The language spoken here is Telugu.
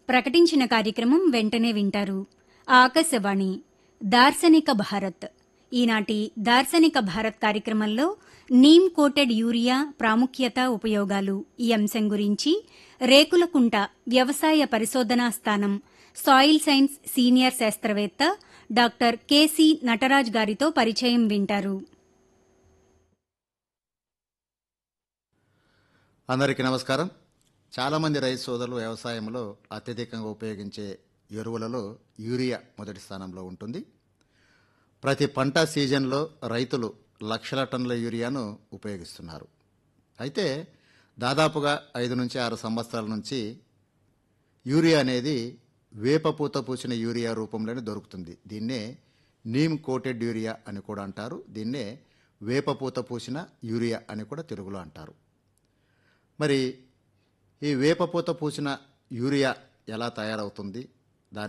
ప్రకటించిన కార్యక్రమం వెంటనే వింటారు ఆకాశవాణి దార్శనిక భారత్ ఈనాటి దార్శనిక భారత్ కార్యక్రమంలో నీమ్ కోటెడ్ యూరియా ప్రాముఖ్యత ఉపయోగాలు ఈ అంశం గురించి రేకులకుంట వ్యవసాయ పరిశోధనా స్థానం సాయిల్ సైన్స్ సీనియర్ శాస్త్రవేత్త డాక్టర్ కెసి నటరాజ్ గారితో పరిచయం వింటారు అందరికీ నమస్కారం చాలామంది రైతు సోదరులు వ్యవసాయంలో అత్యధికంగా ఉపయోగించే ఎరువులలో యూరియా మొదటి స్థానంలో ఉంటుంది ప్రతి పంట సీజన్లో రైతులు లక్షల టన్నుల యూరియాను ఉపయోగిస్తున్నారు అయితే దాదాపుగా ఐదు నుంచి ఆరు సంవత్సరాల నుంచి యూరియా అనేది వేపపూత పూసిన యూరియా రూపంలోనే దొరుకుతుంది దీన్నే నీమ్ కోటెడ్ యూరియా అని కూడా అంటారు దీన్నే వేపపూత పూసిన యూరియా అని కూడా తెలుగులో అంటారు మరి ఈ వేపపూత పూసిన యూరియా ఎలా తయారవుతుంది